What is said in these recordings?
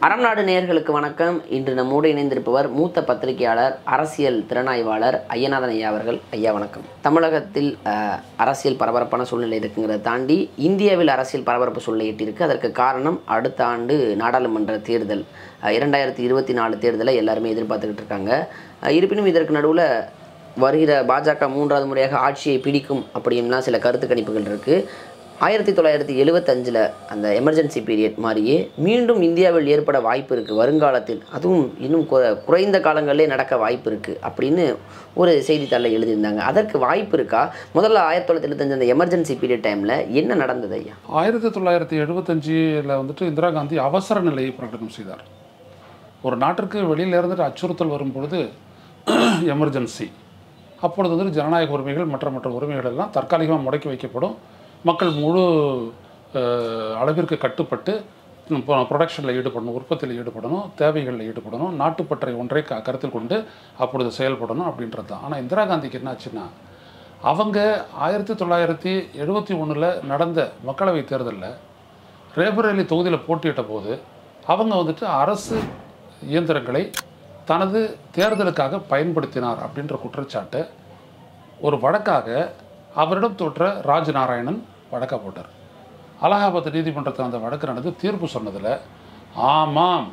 அறம் நாடு நேயர்களுக்கு வணக்கம் இன்று நம்மோடு இணைந்திருப்பவர் மூத்த பத்திரிகையாளர் அரசியல் திறனாய்வாளர் ஐயநாதன் ஐயா அவர்கள் ஐயா வணக்கம் தமிழகத்தில் அஹ், அரசியல் பரபரப்பான சூழ்நிலை இருக்குங்கிறத தாண்டி இந்தியாவில் அரசியல் பரபரப்பு சூழ்நிலை எட்டியிருக்கு அதற்கு காரணம் அடுத்த ஆண்டு நாடாளுமன்ற தேர்தல் அஹ், இரண்டாயிரத்தி இருபத்தி நாலு தேர்தலை எல்லாருமே எதிர்பார்த்துக்கிட்டு இருக்காங்க அஹ், இருப்பினும் இதற்கு நடுவில் வருகிற பாஜக மூன்றாவது முறையாக ஆட்சியை பிடிக்கும் அப்படின்லாம் சில கருத்து கணிப்புகள் இருக்குது ஆயிரத்தி தொள்ளாயிரத்தி எழுபத்தஞ்சில் அந்த எமர்ஜென்சி பீரியட் மாதிரியே மீண்டும் இந்தியாவில் ஏற்பட வாய்ப்பு இருக்குது வருங்காலத்தில் அதுவும் இன்னும் குற- குறைந்த காலங்களிலே நடக்க வாய்ப்பு இருக்குது அப்படின்னு ஒரு செய்தித்தாளில் எழுதியிருந்தாங்க அதற்கு வாய்ப்பு இருக்கா முதல்ல ஆயிரத்தி தொள்ளாயிரத்தி எழுபத்தஞ்சு அந்த எமர்ஜென்சி பீரியட் டைமில் என்ன நடந்தது ஐயா ஆயிரத்தி தொள்ளாயிரத்தி எழுபத்தஞ்சில் வந்துட்டு இந்திரா காந்தி அவசர நிலையை பிரகடனம் செய்தார் ஒரு நாட்டிற்கு வெளியில இருந்துட்டு அச்சுறுத்தல் வரும் பொழுது எமர்ஜென்சி அப்பொழுது வந்து ஜனநாயக உரிமைகள் மற்ற மற்ற உரிமைகள் எல்லாம் தற்காலிகமாக முடக்கி வைக்கப்படும் மக்கள் முழு அஹ், அளவிற்கு கட்டுப்பட்டு ப்ரொடக்ஷனில் ஈடுபடணும் உற்பத்தியில் ஈடுபடணும் தேவைகளில் ஈடுபடணும் நாட்டுப்பற்றை ஒன்றை க கருத்தில் கொண்டு அப்பொழுது செயல்படணும் அப்படின்றது தான் ஆனால் இந்திரா காந்திக்கு என்னாச்சுன்னா அவங்க ஆயிரத்தி தொள்ளாயிரத்தி எழுபத்தி ஒன்றில் நடந்த மக்களவைத் தேர்தலில் ரேபரேலி தொகுதியில் போட்டியிட்ட போது அவங்க வந்துட்டு அரசு இயந்திரங்களை தனது தேர்தலுக்காக பயன்படுத்தினார் அப்படின்ற குற்றச்சாட்டை ஒரு வழக்காக அவரிடம் தோற்ற ராஜ் நாராயணன் வழக்கா போட்டார் அலகாபாத் நீதிமன்றத்தில் அந்த வழக்கு நடந்து தீர்ப்பு சொன்னதில் ஆமாம்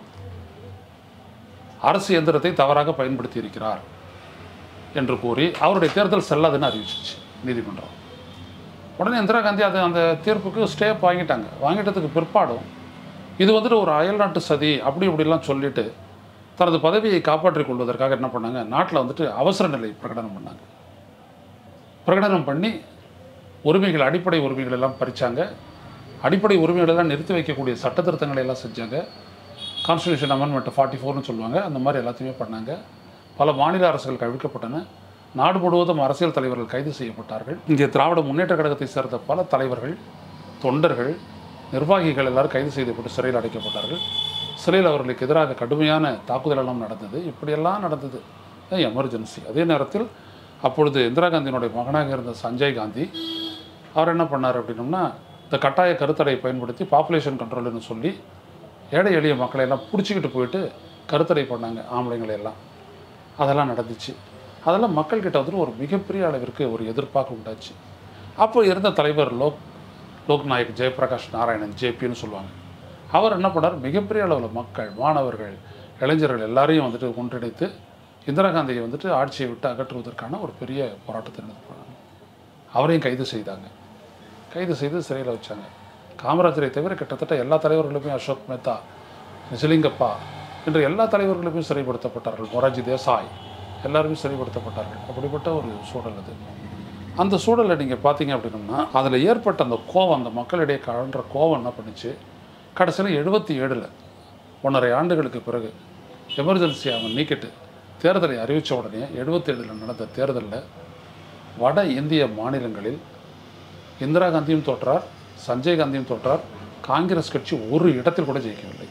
அரசு இயந்திரத்தை தவறாக பயன்படுத்தி இருக்கிறார் என்று கூறி அவருடைய தேர்தல் செல்லாதுன்னு அறிவிச்சிச்சு நீதிமன்றம் உடனே இந்திரா காந்தி அது அந்த தீர்ப்புக்கு ஸ்டே வாங்கிட்டாங்க வாங்கிட்டதுக்கு பிற்பாடும் இது வந்துட்டு ஒரு அயல்நாட்டு சதி அப்படி இப்படிலாம் சொல்லிட்டு தனது பதவியை காப்பாற்றிக் கொள்வதற்காக என்ன பண்ணாங்க நாட்டில் வந்துட்டு அவசர நிலை பிரகடனம் பண்ணாங்க பிரகடனம் பண்ணி உரிமைகள் அடிப்படை உரிமைகள் எல்லாம் பறிச்சாங்க அடிப்படை உரிமைகள் எல்லாம் நிறுத்தி வைக்கக்கூடிய சட்ட திருத்தங்களை எல்லாம் செஞ்சாங்க கான்ஸ்டியூஷன் அமெண்ட்மெண்ட் ஃபார்ட்டி ஃபோர்னு சொல்லுவாங்க அந்த மாதிரி எல்லாத்தையுமே பண்ணாங்க பல மாநில அரசுகள் கவிழ்க்கப்பட்டன நாடு முழுவதும் அரசியல் தலைவர்கள் கைது செய்யப்பட்டார்கள் இங்கே திராவிட முன்னேற்ற கழகத்தை சேர்ந்த பல தலைவர்கள் தொண்டர்கள் நிர்வாகிகள் எல்லாரும் கைது செய்யப்பட்டு சிறையில் அடைக்கப்பட்டார்கள் சிறையில் அவர்களுக்கு எதிராக கடுமையான தாக்குதல் எல்லாம் நடந்தது இப்படியெல்லாம் நடந்தது எமர்ஜென்சி அதே நேரத்தில் அப்பொழுது இந்திரா காந்தியினுடைய மகனாக இருந்த சஞ்சய் காந்தி அவர் என்ன பண்ணார் அப்படின்னோம்னா இந்த கட்டாய கருத்தடை பயன்படுத்தி பாப்புலேஷன் கண்ட்ரோல்னு சொல்லி ஏழை எளிய மக்களை எல்லாம் பிடிச்சிக்கிட்டு போயிட்டு கருத்தடை பண்ணாங்க ஆம்பளைங்களை எல்லாம் அதெல்லாம் நடந்துச்சு அதெல்லாம் மக்கள்கிட்ட வந்துட்டு ஒரு மிகப்பெரிய அளவிற்கு ஒரு எதிர்பார்ப்பு உண்டாச்சு அப்போ இருந்த தலைவர் லோக் லோக்நாயக் ஜெயபிரகாஷ் நாராயணன் ஜேபின்னு சொல்லுவாங்க அவர் என்ன பண்ணார் மிகப்பெரிய அளவில் மக்கள் மாணவர்கள் இளைஞர்கள் எல்லாரையும் வந்துட்டு ஒன்றிணைத்து இந்திரா காந்தியை வந்துட்டு ஆட்சியை விட்டு அகற்றுவதற்கான ஒரு பெரிய போராட்டத்தை நடத்தி போனாங்க அவரையும் கைது செய்தாங்க கைது செய்து சிறையில் வச்சாங்க காமராஜரை தவிர கிட்டத்தட்ட எல்லா தலைவர்களுமே அசோக் மேத்தா நிஜலிங்கப்பா என்று எல்லா தலைவர்களுமே சிறைப்படுத்தப்பட்டார்கள் மொராஜி தேசாய் எல்லாருமே சிறைப்படுத்தப்பட்டார்கள் அப்படிப்பட்ட ஒரு சூழல் அது அந்த சூழலில் நீங்கள் பார்த்தீங்க அப்படின்னம்னா அதில் ஏற்பட்ட அந்த கோவம் அந்த மக்களிடையே கழன்ற கோவம் என்ன பண்ணுச்சு கடைசியில் எழுபத்தி ஏழில் ஒன்றரை ஆண்டுகளுக்கு பிறகு எமர்ஜென்சி அவன் நீக்கிட்டு தேர்தலை அறிவித்த உடனே எழுபத்தேழில் நடந்த தேர்தலில் வட இந்திய மாநிலங்களில் இந்திரா காந்தியும் தோற்றார் சஞ்சய் காந்தியும் தோற்றார் காங்கிரஸ் கட்சி ஒரு இடத்தில் கூட ஜெயிக்கவில்லை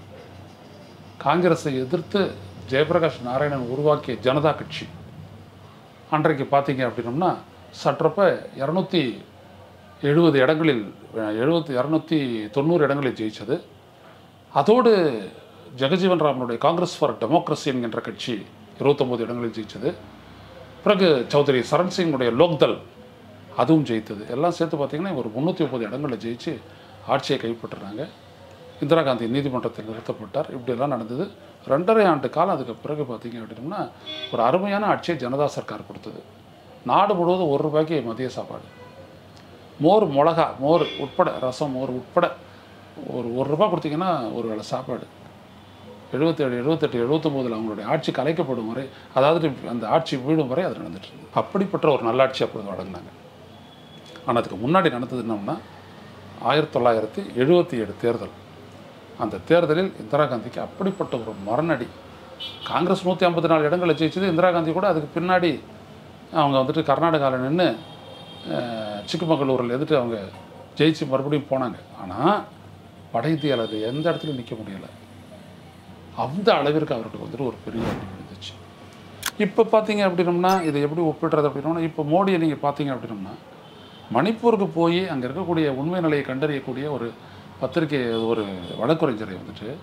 காங்கிரஸை எதிர்த்து ஜெயபிரகாஷ் நாராயணன் உருவாக்கிய ஜனதா கட்சி அன்றைக்கு பார்த்தீங்க அப்படின்னம்னா சற்றப்ப இரநூத்தி எழுபது இடங்களில் எழுபத்தி இரநூத்தி தொண்ணூறு இடங்களில் ஜெயிச்சது அதோடு ஜெகஜீவன் ராமனுடைய காங்கிரஸ் ஃபார் டெமோக்ரஸி என்கின்ற கட்சி இருபத்தொம்போது இடங்களில் ஜெயிச்சது பிறகு சௌத்ரி சரண் சிங்குடைய லோக்தல் அதுவும் ஜெயித்தது எல்லாம் சேர்த்து பார்த்தீங்கன்னா ஒரு முந்நூற்றி முப்பது இடங்களில் ஜெயிச்சு ஆட்சியை கைப்பற்றுறாங்க இந்திரா காந்தி நீதிமன்றத்தில் நிறுத்தப்பட்டார் இப்படியெல்லாம் நடந்தது ரெண்டரை ஆண்டு காலம் அதுக்கு பிறகு பார்த்தீங்க அப்படின்னா ஒரு அருமையான ஆட்சியை ஜனதா சர்க்கார் கொடுத்தது நாடு முழுவதும் ஒரு ரூபாய்க்கு மதிய சாப்பாடு மோர் மிளகா மோர் உட்பட ரசம் மோர் உட்பட ஒரு ஒரு ரூபாய் கொடுத்தீங்கன்னா ஒரு வேளை சாப்பாடு எழுபத்தேழு எழுபத்தெட்டு எழுபத்தொம்போதில் அவங்களுடைய ஆட்சி கலைக்கப்படும் வரை அதாவது அந்த ஆட்சி வீழும் வரை அது நடந்துட்டு இருந்தது அப்படிப்பட்ட ஒரு நல்லாட்சி அப்பொழுது வழங்கினாங்க ஆனால் அதுக்கு முன்னாடி நடந்தது என்னன்னா ஆயிரத்தி தொள்ளாயிரத்தி எழுபத்தி ஏழு தேர்தல் அந்த தேர்தலில் இந்திரா காந்திக்கு அப்படிப்பட்ட ஒரு மரணடி காங்கிரஸ் நூற்றி ஐம்பத்தி நாலு இடங்களை ஜெயிச்சது இந்திரா காந்தி கூட அதுக்கு பின்னாடி அவங்க வந்துட்டு கர்நாடகாவில் நின்று சிக்கமங்களூரில் இருந்துட்டு அவங்க ஜெயிச்சு மறுபடியும் போனாங்க ஆனால் வட இந்தியாவில் அது எந்த இடத்துலையும் நிற்க முடியலை அந்த அளவிற்கு அவருக்கு வந்துட்டு ஒரு பெரிய அடி விழுந்துச்சு இப்போ பார்த்தீங்க அப்படின்னம்னா இதை எப்படி ஒப்பிடுறது அப்படின்னோம்னா இப்போ மோடியை நீங்கள் பார்த்தீங்க அப்படின்னம்னா மணிப்பூருக்கு போய் அங்கே இருக்கக்கூடிய உண்மை நிலையை கண்டறியக்கூடிய ஒரு பத்திரிகை ஒரு வழக்குரைஞரை வந்துட்டு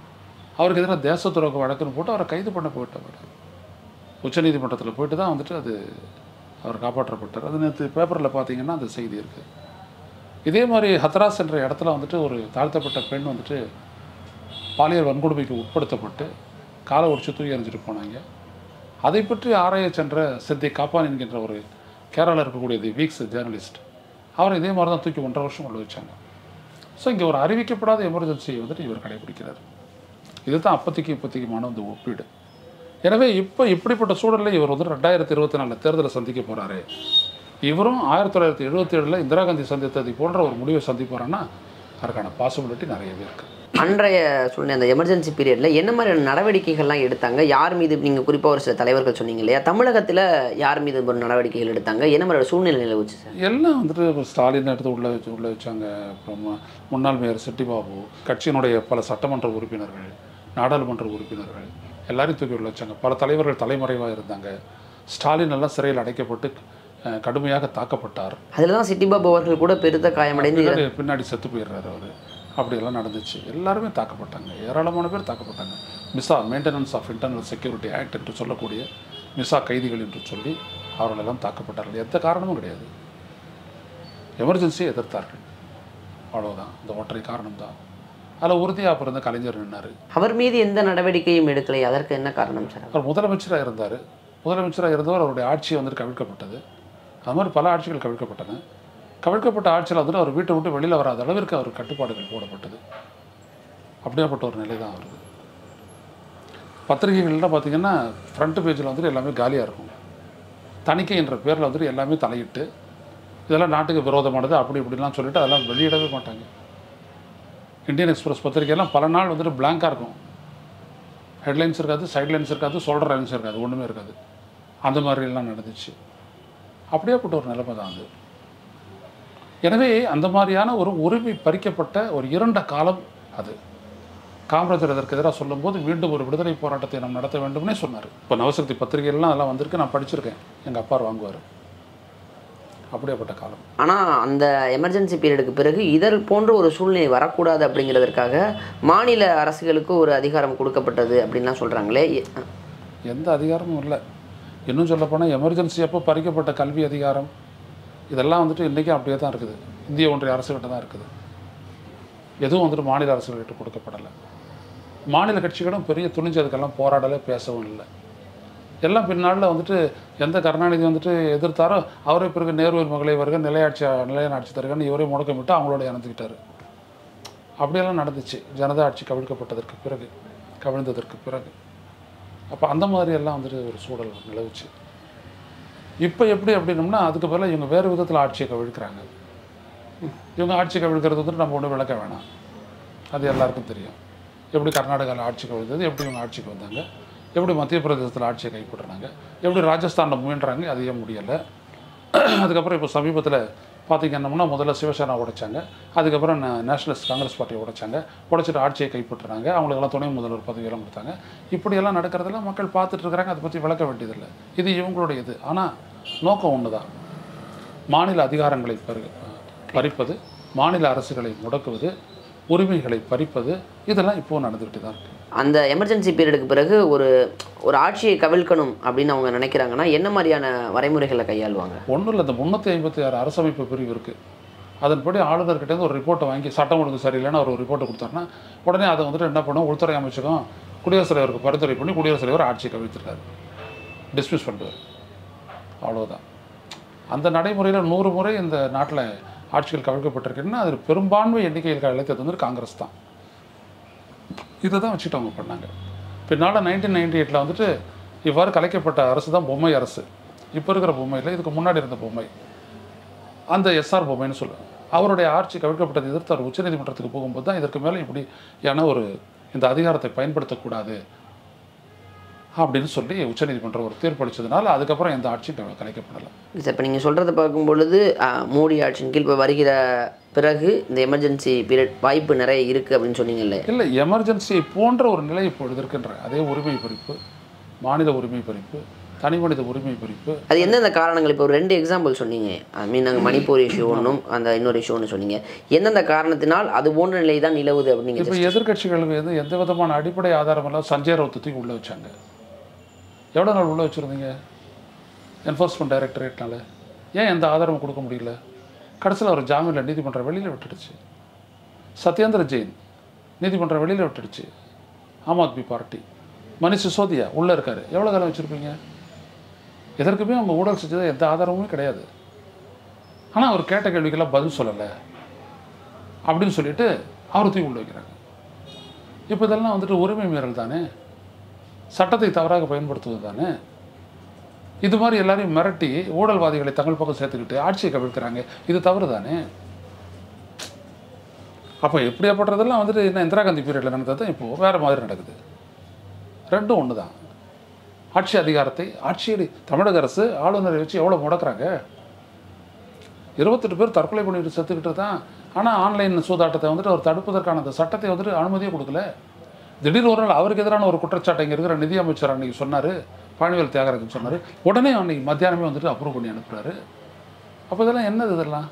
அவருக்கு எதிராக தேச துரோக வழக்குன்னு போட்டு அவரை கைது பண்ண போயிட்டார் உச்சநீதிமன்றத்தில் போயிட்டு தான் வந்துட்டு அது அவர் காப்பாற்றப்பட்டார் அது நேற்று பேப்பரில் பார்த்தீங்கன்னா அந்த செய்தி இருக்குது இதே மாதிரி ஹத்ராஸ் என்ற இடத்துல வந்துட்டு ஒரு தாழ்த்தப்பட்ட பெண் வந்துட்டு பாலியல் வன்கொடுமைக்கு உட்படுத்தப்பட்டு காலை ஒடிச்சு தூக்கி எறிஞ்சிட்டு போனாங்க அதை பற்றி ஆராய சென்ற சித்தி காப்பான் என்கின்ற ஒரு கேரளாவில் இருக்கக்கூடிய தி வீக்ஸ் ஜேர்னலிஸ்ட் அவரை இதே மாதிரி தான் தூக்கி ஒன்றரை வருஷம் உள்ள வச்சாங்க ஸோ இங்கே ஒரு அறிவிக்கப்படாத எமர்ஜென்சியை வந்துட்டு இவர் கடைபிடிக்கிறார் இதுதான் அப்போதைக்கு இப்போதைக்குமான அந்த ஒப்பீடு எனவே இப்போ இப்படிப்பட்ட சூழலில் இவர் வந்து ரெண்டாயிரத்தி இருபத்தி நாலில் தேர்தலை சந்திக்க போகிறாரு இவரும் ஆயிரத்தி தொள்ளாயிரத்தி எழுபத்தி ஏழில் இந்திரா காந்தி சந்தித்ததை போன்ற ஒரு முடிவை சந்திப்பாருன்னா அதற்கான பாசிபிலிட்டி நிறையவே இருக்குது அன்றைய சூழ்நிலை அந்த எமர்ஜென்சி பீரியடில் என்ன மாதிரியான நடவடிக்கைகள்லாம் எடுத்தாங்க யார் மீது நீங்கள் குறிப்பாக ஒரு சில தலைவர்கள் சொன்னீங்க இல்லையா தமிழகத்தில் யார் மீது ஒரு நடவடிக்கைகள் எடுத்தாங்க என்ன மாதிரியான சூழ்நிலை நிலவுச்சு சார் எல்லாம் வந்துட்டு இப்போ ஸ்டாலின் எடுத்து உள்ளே வச்சு உள்ளே வச்சாங்க அப்புறம் முன்னாள் மேயர் செட்டிபாபு கட்சியினுடைய பல சட்டமன்ற உறுப்பினர்கள் நாடாளுமன்ற உறுப்பினர்கள் எல்லாரையும் தூக்கி உள்ள வச்சாங்க பல தலைவர்கள் தலைமறைவாக இருந்தாங்க ஸ்டாலின் எல்லாம் சிறையில் அடைக்கப்பட்டு அஹ், கடுமையாக தாக்கப்பட்டார் அதில் தான் சிட்டிபாபு அவர்கள் கூட பெருத்த காயமடைந்து பின்னாடி பின்னாடி செத்து போயிடுறாரு அவர் அப்படியெல்லாம் நடந்துச்சு எல்லாருமே தாக்கப்பட்டாங்க ஏராளமான பேர் தாக்கப்பட்டாங்க MISA maintenance of internal security act என்று சொல்லக்கூடிய மிசா கைதிகள் என்று சொல்லி அவர்களெல்லாம் தாக்கப்பட்டார்கள் எந்த காரணமும் கிடையாது எமர்ஜென்சியை எதிர்த்தார்கள் அவ்வளவுதான் இந்த ஒற்றை காரணம்தான் அதில் உறுதியாக பிறந்த கலைஞர் நின்னார் அவர் மீது எந்த நடவடிக்கையும் எடுக்கலை அதற்கு என்ன காரணம் சார் அவர் முதலமைச்சராக இருந்தார் முதலமைச்சராக இருந்தவர் அவருடைய ஆட்சி வந்துட்டு கவிழ்க்கப்பட்டது அது மாதிரி பல ஆட்சிகள் கவிழ்க்கப்பட்டன கவிழ்க்கப்பட்ட ஆட்சியில் வந்துட்டு அவர் வீட்டை விட்டு வெளியில் வராத அளவிற்கு அவர் கட்டுப்பாடுகள் போடப்பட்டது அப்படியாப்பட்ட ஒரு நிலை தான் வருது பத்திரிகைகள்லாம் பார்த்தீங்கன்னா ஃப்ரண்ட் பேஜில் வந்துட்டு எல்லாமே காலியாக இருக்கும் தணிக்கை என்ற பேரில் வந்துட்டு எல்லாமே தலையிட்டு இதெல்லாம் நாட்டுக்கு விரோதமானது அப்படி இப்படிலாம் சொல்லிட்டு அதெல்லாம் வெளியிடவே மாட்டாங்க இந்தியன் எக்ஸ்பிரஸ் பத்திரிகையெல்லாம் பல நாள் வந்துட்டு blank-ஆ இருக்கும் ஹெட்லைன்ஸ் இருக்காது சைட்லைன்ஸ் இருக்காது சொல்கிற லைன்ஸ் இருக்காது ஒன்றுமே இருக்காது அந்த மாதிரி எல்லாம் நடந்துச்சு அப்படியேப்பட்ட ஒரு நிலைமை தான் அது எனவே அந்த மாதிரியான ஒரு உரிமை பறிக்கப்பட்ட ஒரு இருண்ட காலம் அது காமராஜர் இதற்கு எதிராக சொல்லும்போது மீண்டும் ஒரு விடுதலை போராட்டத்தை நாம் நடத்த வேண்டும்னே சொன்னார் இப்போ நவசக்தி பத்திரிகைலாம் அதெல்லாம் வந்திருக்கு நான் படிச்சிருக்கேன் எங்கள் அப்பார் வாங்குவார் அப்படியேப்பட்ட காலம் ஆனால் அந்த எமர்ஜென்சி பீரியடுக்கு பிறகு இதழ் போன்ற ஒரு சூழ்நிலை வரக்கூடாது அப்படிங்கிறதற்காக மாநில அரசுகளுக்கு ஒரு அதிகாரம் கொடுக்கப்பட்டது அப்படின்லாம் சொல்கிறாங்களே எந்த அதிகாரமும் இல்லை இன்னும் சொல்லப்போனால் எமர்ஜென்சி அப்போ பறிக்கப்பட்ட கல்வி அதிகாரம் இதெல்லாம் வந்துட்டு இன்றைக்கும் அப்படியே தான் இருக்குது இந்திய ஒன்றிய அரசுகிட்ட தான் இருக்குது எதுவும் வந்துட்டு மாநில அரசுகள்கிட்ட கொடுக்கப்படலை மாநில கட்சிகளும் பெரிய துணிஞ்சு அதுக்கெல்லாம் போராடலை பேசவும் இல்லை எல்லாம் பின்னாளில் வந்துட்டு எந்த கருணாநிதி வந்துட்டு எதிர்த்தாரோ அவரே பிறகு நேருவின் மகளை வருக நிலையாட்சி நிலையான ஆட்சி தருகன்னு இவரே முடக்கமிட்டு அவங்களோட இணைந்துக்கிட்டாரு அப்படியெல்லாம் நடந்துச்சு ஜனதா ஆட்சி கவிழ்க்கப்பட்டதற்கு பிறகு கவிழ்ந்ததற்கு பிறகு அப்போ அந்த மாதிரி எல்லாம் வந்துட்டு ஒரு சூழல் நிலவுச்சு இப்போ எப்படி அப்படின்னம்னா அதுக்கு பதிலாக இவங்க வேறு விதத்தில் ஆட்சியை கவிழ்க்கிறாங்க இவங்க ஆட்சி கவிழ்க்கிறது வந்துட்டு நம்ம ஒன்றும் விளக்க வேணாம் அது எல்லாருக்கும் தெரியும் எப்படி கர்நாடகாவில் ஆட்சி கவிழ்ந்தது எப்படி இவங்க ஆட்சிக்கு வந்தாங்க எப்படி மத்திய பிரதேசத்தில் ஆட்சியை கைப்பற்றினாங்க எப்படி ராஜஸ்தானில் முயன்றாங்க அது ஏன் முடியலை அதுக்கப்புறம் இப்போ சமீபத்தில் பார்த்தீங்கன்னா முதல்ல சிவசேனா உடைச்சாங்க அதுக்கப்புறம் நே- நேஷனலிஸ்ட் காங்கிரஸ் பார்ட்டியை உடைச்சாங்க உடைச்சிட்டு ஆட்சியை கைப்பற்றுறாங்க அவங்களுக்கெல்லாம் துணை முதல்வர் பதவியெல்லாம் கொடுத்தாங்க இப்படியெல்லாம் நடக்கிறதெல்லாம் மக்கள் பார்த்துட்டு இருக்கிறாங்க அதை பற்றி விளக்க வேண்டியதில்லை இது இவங்களுடைய இது ஆனால் நோக்கம் ஒன்று தான் மாநில அதிகாரங்களை பறி பறிப்பது மாநில அரசுகளை முடக்குவது உரிமைகளை பறிப்பது இதெல்லாம் இப்போது நடந்துக்கிட்டு தான் இருக்குது அந்த எமர்ஜென்சி பீரியடுக்கு பிறகு ஒரு ஒரு ஆட்சியை கவிழ்க்கணும் அப்படின்னு அவங்க நினைக்கிறாங்கன்னா என்ன மாதிரியான வரைமுறைகளை கையாளுவாங்க ஒன்றும் இல்லை இந்த முந்நூற்றி ஐம்பத்தி ஆறு அரசமைப்பு பிரிவு இருக்குது அதன்படி ஆளுநர்கிட்ட இருந்து ஒரு ரிப்போர்ட்டை வாங்கி சட்டம் ஒழுங்கு சரியில்லைன்னு அவர் ஒரு ரிப்போர்ட்டை கொடுத்தாருன்னா உடனே அதை வந்துட்டு என்ன பண்ணும் உள்துறை அமைச்சகம் குடியரசுத் தலைவருக்கு பரிந்துரை பண்ணி குடியரசுத் தலைவர் ஆட்சியை கவிழ்த்திருக்காரு டிஸ்மிஸ் பண்ணுவார் அவ்வளவுதான் அந்த நடைமுறையில் நூறு முறை இந்த நாட்டில் ஆட்சிகள் கவிழ்க்கப்பட்டிருக்குன்னா அது பெரும்பான்மை எண்ணிக்கையில் அழைத்தது வந்து காங்கிரஸ் தான் இதை தான் வச்சுட்டு அவங்க பண்ணாங்க பின்னால் நைன்டீன் நைன்டி எயிட்டில் வந்துட்டு இவ்வாறு கலைக்கப்பட்ட அரசு தான் பொம்மை அரசு இப்போ இருக்கிற பொம்மையில் இதுக்கு முன்னாடி இருந்த பொம்மை அந்த எஸ்ஆர் பொம்மைன்னு சொல்லுவாங்க அவருடைய ஆட்சி கவிழ்க்கப்பட்டதை எதிர்த்து அவர் உச்சநீதிமன்றத்துக்கு போகும்போது தான் இதற்கு மேலே இப்படியான ஒரு இந்த அதிகாரத்தை பயன்படுத்தக்கூடாது அப்படின்னு சொல்லி உச்சநீதிமன்றம் ஒரு தீர்ப்பளிச்சதுனால அதுக்கப்புறம் எந்த ஆட்சியும் க- கலைக்கப்படலை சார் இப்போ நீங்கள் சொல்கிறத பார்க்கும் பொழுது அஹ், மோடி ஆட்சியின் கீழ் இப்போ வருகிற பிறகு இந்த எமர்ஜென்சி பீரியட் வாய்ப்பு நிறைய இருக்குது அப்படின்னு சொன்னீங்கல்ல இல்லை எமர்ஜென்சி போன்ற ஒரு நிலை இப்பொழுது இருக்கின்ற அதே உரிமை பறிப்பு மாநில உரிமை பறிப்பு தனி மனித உரிமை பறிப்பு அது எந்தெந்த காரணங்கள் இப்போ ஒரு ரெண்டு எக்ஸாம்பிள் சொன்னீங்க ஐ மீன் நாங்கள் மணிப்பூர் இஷ்யூ ஒன்றும் அந்த இன்னொரு இஷ்யூ ஒன்று சொன்னீங்க எந்தெந்த காரணத்தினால் அது போன்ற நிலை தான் நிலவுது அப்படின்னு இப்போ நீங்கள் எதிர்க்கட்சிகளுக்கு எது எந்த விதமான அடிப்படை ஆதாரம் எல்லாம் சஞ்சய் ரவுத் தூக்கி உள்ளே வச்சாங்க எவ்வளோ நாள் உள்ளே வச்சுருந்தீங்க என்ஃபோர்ஸ்மெண்ட் டைரக்டரேட்னால ஏன் எந்த ஆதாரமும் கொடுக்க முடியல கடைசியில் அவர் ஜாமீனில் நீதிமன்றம் வெளியில் விட்டுடுச்சு சத்யேந்திர ஜெயின் நீதிமன்றம் வெளியில் விட்டுடுச்சு ஆம் ஆத்மி பார்ட்டி மனிஷ் சிசோதியா உள்ளே இருக்காரு எவ்வளோ காலம் வச்சுருப்பீங்க எதற்குமே அவங்க ஊழல் செஞ்சது எந்த ஆதாரமுமே கிடையாது ஆனால் அவர் கேட்ட கேள்விக்கெல்லாம் பதில் சொல்லலை அப்படின்னு சொல்லிட்டு அவரை தூக்கி உள்ள வைக்கிறாங்க இப்போ இதெல்லாம் வந்துட்டு உரிமை மீறல் தானே சட்டத்தை தவறாக பயன்படுத்துவது தானே இது மாதிரி எல்லாரையும் மிரட்டி ஊழல்வாதிகளை தங்கள் பக்கம் சேர்த்துக்கிட்டு ஆட்சியை கவிழ்க்கிறாங்க இது தவறு தானே அப்போ எப்படியாப்பட்டதெல்லாம் வந்துட்டு என்ன இந்திரா காந்தி பீரியடில் நடந்தது தான் இப்போது வேறு மாதிரி நடக்குது ரெண்டும் ஒன்று தான் ஆட்சி அதிகாரத்தை ஆட்சியடி தமிழக அரசு ஆளுநரை வச்சு எவ்வளோ முடக்குறாங்க இருபத்தெட்டு பேர் தற்கொலை பண்ணிட்டு செத்துக்கிட்டு தான் ஆனால் ஆன்லைன் சூதாட்டத்தை வந்துட்டு அவர் தடுப்பதற்கான அந்த சட்டத்தை வந்துட்டு அனுமதியே கொடுக்கல திடீர்னு ஒரு நாள் அவருக்கு எதிரான ஒரு குற்றச்சாட்டை இங்கே இருக்கிற நிதியமைச்சர் அன்னைக்கு சொன்னார் பழனிவேல் தியாகராஜன் சொன்னார் உடனே அன்னைக்கு மத்தியானமே வந்துட்டு அப்ரூவ் பண்ணி அனுப்புகிறாரு அப்போ இதெல்லாம் என்னது இதெல்லாம்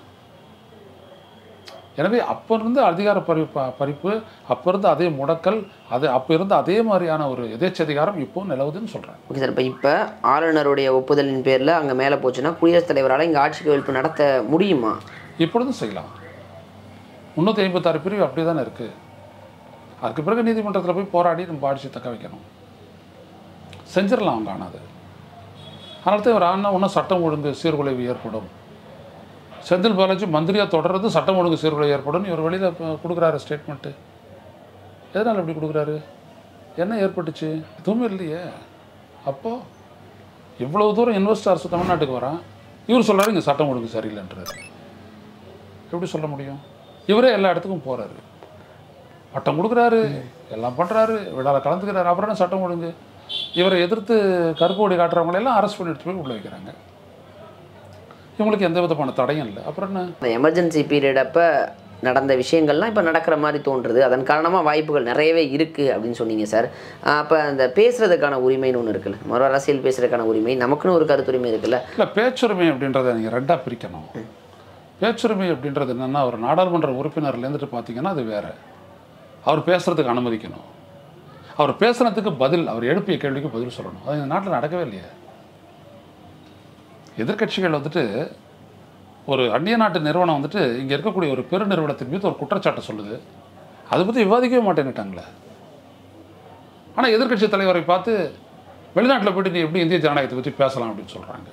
எனவே அப்போ இருந்து அதிகார பறிப்பு பறிப்பு அப்போ இருந்து அதே முடக்கல் அது அப்போ இருந்த அதே மாதிரியான ஒரு எதேச்சதிகாரம் இப்போ நிலவுதுன்னு சொல்கிறேன் ஓகே சார் இப்போ இப்போ ஆளுநருடைய ஒப்புதலின் பேரில் அங்கே மேலே போச்சுன்னா குடியரசுத் தலைவரால் இங்கே ஆட்சி கவிழ்ப்பு நடத்த முடியுமா இப்பொழுதும் செய்யலாம் முந்நூற்றி ஐம்பத்தாறு பிரிவு அப்படி தானே இருக்குது அதுக்கு பிறகு நீதிமன்றத்தில் போய் போராடி நம்ம ஆட்சி தக்க வைக்கணும் செஞ்சிடலாம் அவங்க ஆனால் அது அதனால தான் இவர் ஆனால் இன்னும் சட்டம் ஒழுங்கு சீர்குலைவு ஏற்படும் செந்தில் பாலாஜி மந்திரியாக தொடர்றது சட்டம் ஒழுங்கு சீர்குலைவு ஏற்படும் இவர் வெளியில் கொடுக்குறாரு ஸ்டேட்மெண்ட்டு எதனால் இப்படி கொடுக்குறாரு என்ன ஏற்பட்டுச்சு எதுவுமே இல்லையே அப்போது இவ்வளவு தூரம் இன்வெஸ்டர்ஸ் தமிழ்நாட்டுக்கு வரான் இவர் சொல்றாரு இங்கே சட்டம் ஒழுங்கு சரியில்லைன்றாரு எப்படி சொல்ல முடியும் இவரே எல்லா இடத்துக்கும் போறாரு பட்டம் கொடுக்குறாரு எல்லாம் பண்ணுறாரு விழாவில் கலந்துக்கிறாரு அப்புறம் என்ன சட்டம் ஒழுங்கு இவரை எதிர்த்து கருப்பு கொடி காட்டுறவங்களை எல்லாம் அரெஸ்ட் பண்ணி எடுத்து போய் உள்ள வைக்கிறாங்க இவங்களுக்கு எந்த விதமான தடையும் இல்லை அப்புறம் என்ன இந்த எமர்ஜென்சி பீரியட் அப்போ நடந்த விஷயங்கள்லாம் இப்போ நடக்கிற மாதிரி தோன்றுது அதன் காரணமாக வாய்ப்புகள் நிறையவே இருக்குது அப்படின்னு சொன்னீங்க சார் அப்போ அந்த பேசுறதுக்கான உரிமைன்னு ஒன்று இருக்குல்ல மறு அரசியல் பேசுறதுக்கான உரிமை நமக்குன்னு ஒரு கருத்துரிமை இருக்குல்ல இல்லை பேச்சுரிமை அப்படின்றத நீங்கள் ரெண்டாக பிரிக்கணும் பேச்சுரிமை அப்படின்றது என்னென்னா ஒரு நாடாளுமன்ற உறுப்பினர்ல இருந்துட்டு பார்த்தீங்கன்னா அது வேற அவர் பேசுறதுக்கு அனுமதிக்கணும் அவர் பேசுறதுக்கு பதில் அவர் எழுப்பிய கேள்விக்கு பதில் சொல்லணும் அது இந்த நாட்டில் நடக்கவே இல்லையே எதிர்க்கட்சிகள் வந்துட்டு ஒரு அந்நிய நாட்டு நிறுவனம் வந்துட்டு இங்கே இருக்கக்கூடிய ஒரு பெரு நிறுவனத்தின் மீது ஒரு குற்றச்சாட்டை சொல்லுது அதை பற்றி விவாதிக்கவே மாட்டேன்னுட்டாங்களே ஆனால் எதிர்க்கட்சி தலைவரை பார்த்து வெளிநாட்டில் போயிட்டு நீ எப்படி இந்திய ஜனநாயகத்தை பற்றி பேசலாம் அப்படின்னு சொல்கிறாங்க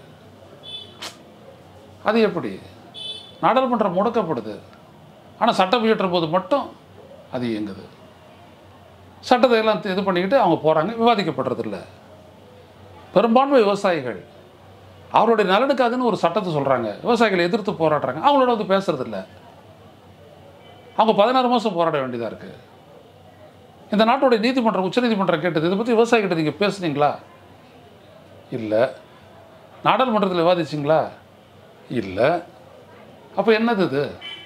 அது எப்படி நாடாளுமன்றம் முடக்கப்படுது ஆனால் சட்டம் இயற்றும் போது மட்டும் அது இயங்குது சட்டத்தை எல்லாம் இது பண்ணிக்கிட்டு அவங்க போகிறாங்க விவாதிக்கப்படுறதில்ல பெரும்பான்மை விவசாயிகள் அவருடைய நலனுக்காகன்னு ஒரு சட்டத்தை சொல்கிறாங்க விவசாயிகளை எதிர்த்து போராடுறாங்க அவங்களோட வந்து பேசுறதில்ல அவங்க பதினாறு மாதம் போராட வேண்டியதாக இருக்குது இந்த நாட்டுடைய நீதிமன்றம் உச்சநீதிமன்றம் கேட்டது இதை பற்றி விவசாயிகிட்ட நீங்கள் பேசுனீங்களா இல்லை நாடாளுமன்றத்தில் விவாதிச்சிங்களா இல்லை அப்போ என்னது இது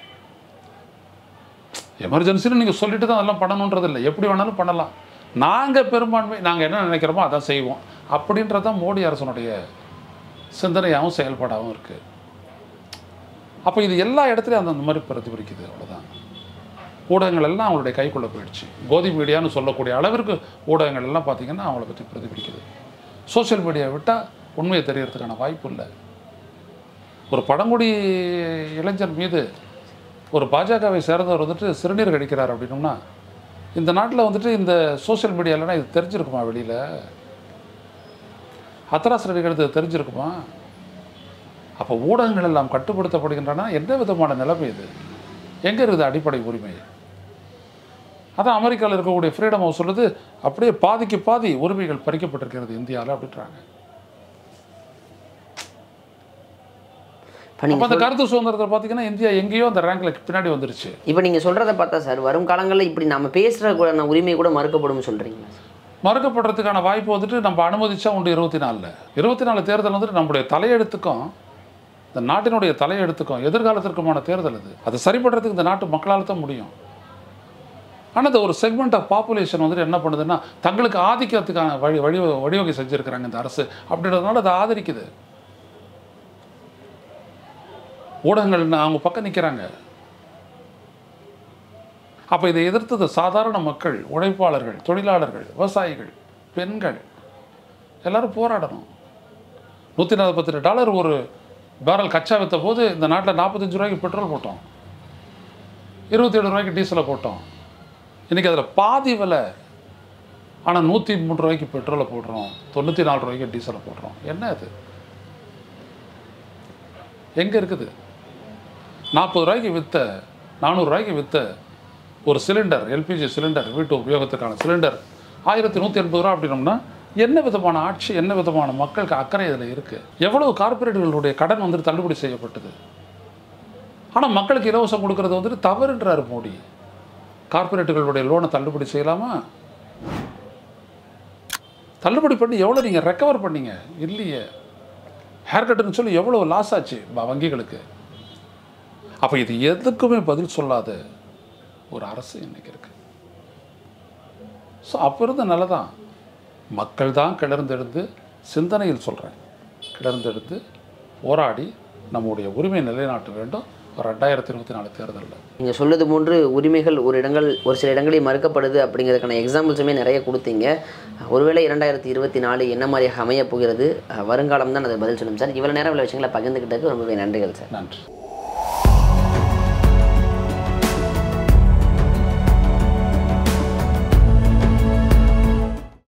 எமர்ஜென்சின்னு நீங்கள் சொல்லிட்டு தான் அதெல்லாம் பண்ணணுன்றது இல்லை எப்படி வேணாலும் பண்ணலாம் நாங்கள் பெரும்பான்மை நாங்கள் என்ன நினைக்கிறோமோ அதான் செய்வோம் அப்படின்றது தான் மோடி அரசனுடைய சிந்தனையாகவும் செயல்பாடாகவும் இருக்குது அப்போ இது எல்லா இடத்துலையும் அந்த அந்த மாதிரி பிரதிபலிக்குது அவ்வளோதான் ஊடகங்கள் எல்லாம் அவங்களுடைய கைக்குள்ளே போயிடுச்சு கோதி மீடியான்னு சொல்லக்கூடிய அளவிற்கு ஊடகங்கள் எல்லாம் பார்த்தீங்கன்னா அவங்கள பற்றி பிரதிபலிக்குது சோஷியல் மீடியா விட்டால் உண்மையை தெரியறதுக்கான வாய்ப்பு இல்லை ஒரு பழங்குடி இளைஞர் மீது ஒரு பாஜகவை சேர்ந்தவர் வந்துட்டு சிறுநீர் கடிக்கிறார் அப்படின்னோம்னா இந்த நாட்டில் வந்துட்டு இந்த சோஷியல் மீடியாலனா இது தெரிஞ்சிருக்குமா வெளியில் ஹத்தராஸ் ரெடிக்கிறது தெரிஞ்சிருக்குமா அப்போ ஊடகங்கள் எல்லாம் கட்டுப்படுத்தப்படுகின்றன எந்த விதமான நிலைமை இது எங்கே இருக்குது அடிப்படை உரிமை அதான் அமெரிக்காவில் இருக்கக்கூடிய ஃப்ரீடம் ஹவுஸ் சொல்லுது அப்படியே பாதிக்கு பாதி உரிமைகள் பறிக்கப்பட்டிருக்கிறது இந்தியாவில் அப்படின்றாங்க இப்போ நீங்கள் அப்போ அந்த கருத்து சுதந்திரத்தை பார்த்தீங்கன்னா இந்தியா எங்கேயோ அந்த ரேங்க்ல பின்னாடி வந்துருச்சு இப்போ நீங்கள் சொல்கிறத பார்த்தா சார் வரும் காலங்களில் இப்படி நம்ம பேசுகிற உரிமை கூட மறுக்கப்படும் சொல்கிறீங்களா மறுக்கப்படுறதுக்கான வாய்ப்பு வந்துட்டு நம்ம அனுமதிச்சா உண்டு இருபத்தி நாலில் இருபத்தி நாலு தேர்தல் வந்துட்டு நம்முடைய தலையெழுத்துக்கும் இந்த நாட்டினுடைய தலையெழுத்துக்கும் எதிர்காலத்திற்குமான தேர்தல் இது அதை சரிப்படுறதுக்கு இந்த நாட்டு மக்களால் தான் முடியும் ஆனால் இந்த ஒரு செக்மெண்ட் ஆஃப் பாப்புலேஷன் வந்துட்டு என்ன பண்ணுதுன்னா தங்களுக்கு ஆதிக்கத்துக்கான வழி வழி வழிவகை செஞ்சுருக்கிறாங்க இந்த அரசு அப்படின்றதுனால அதை ஆதரிக்குது ஊடகங்கள் அவங்க பக்கம் நிற்கிறாங்க அப்போ இதை எதிர்த்தது சாதாரண மக்கள் உழைப்பாளர்கள் தொழிலாளர்கள் விவசாயிகள் பெண்கள் எல்லாரும் போராடணும் நூற்றி நாற்பத்தெட்டு டாலர் ஒரு பேரல் கச்சா விற்ற போது இந்த நாட்டில் நாற்பத்தஞ்சு ரூபாய்க்கு பெட்ரோல் போட்டோம் இருபத்தி ஏழு ரூபாய்க்கு டீசலை போட்டோம் இன்றைக்கி அதில் பாதி விலை ஆனால் நூற்றி மூணு ரூபாய்க்கு பெட்ரோலை போடுறோம் தொண்ணூற்றி நாலு ரூபாய்க்கு டீசலை போடுறோம் என்ன அது எங்கே இருக்குது நாற்பது ரூபாய்க்கு விற்ற நானூறுரூவாய்க்கு விற்ற ஒரு சிலிண்டர் எல்பிஜி சிலிண்டர் வீட்டு உபயோகத்துக்கான சிலிண்டர் ஆயிரத்தி நூற்றி எண்பது ரூபா அப்படின்னோம்னா என்ன விதமான ஆட்சி என்ன விதமான மக்களுக்கு அக்கறை இதில் இருக்குது எவ்வளவு கார்ப்பரேட்டுகளுடைய கடன் வந்துட்டு தள்ளுபடி செய்யப்பட்டது ஆனால் மக்களுக்கு இலவசம் கொடுக்கறது வந்துட்டு தவறுன்றார் மோடி கார்ப்பரேட்டுகளுடைய லோனை தள்ளுபடி செய்யலாமா தள்ளுபடி பண்ணி எவ்வளோ நீங்கள் ரெக்கவர் பண்ணீங்க இல்லையே ஹேர் கட்டுன்னு சொல்லி எவ்வளோ லாஸ் ஆச்சு வ- வங்கிகளுக்கு அப்போ இது எதுக்குமே பதில் சொல்லாத ஒரு அரசு இன்னைக்கு இருக்கு ஸோ அப்போ இருந்த நல்லதான் மக்கள் தான் கிளர்ந்தெழுந்து சிந்தனையில் சொல்கிறேன் கிளர்ந்தெடுத்து போராடி நம்முடைய உரிமை நிலைநாட்ட வேண்டும் ரெண்டாயிரத்தி இருபத்தி நாலு தேர்தலில் நீங்கள் சொல்லுது போன்று உரிமைகள் ஒரு இடங்கள் ஒரு சில இடங்களில் மறுக்கப்படுது அப்படிங்கிறதுக்கான எக்ஸாம்பிள்ஸுமே நிறைய கொடுத்தீங்க ஒருவேளை இரண்டாயிரத்தி இருபத்தி நாலு என்ன மாதிரியாக அமையப் போகிறது வருங்காலம் தான் அதை பதில் சொல்லும் சார் இவ்வளோ நேரம் உள்ள விஷயங்களை பகிர்ந்துக்கிட்டதுக்கு ரொம்பவே நன்றிகள் சார் நன்றி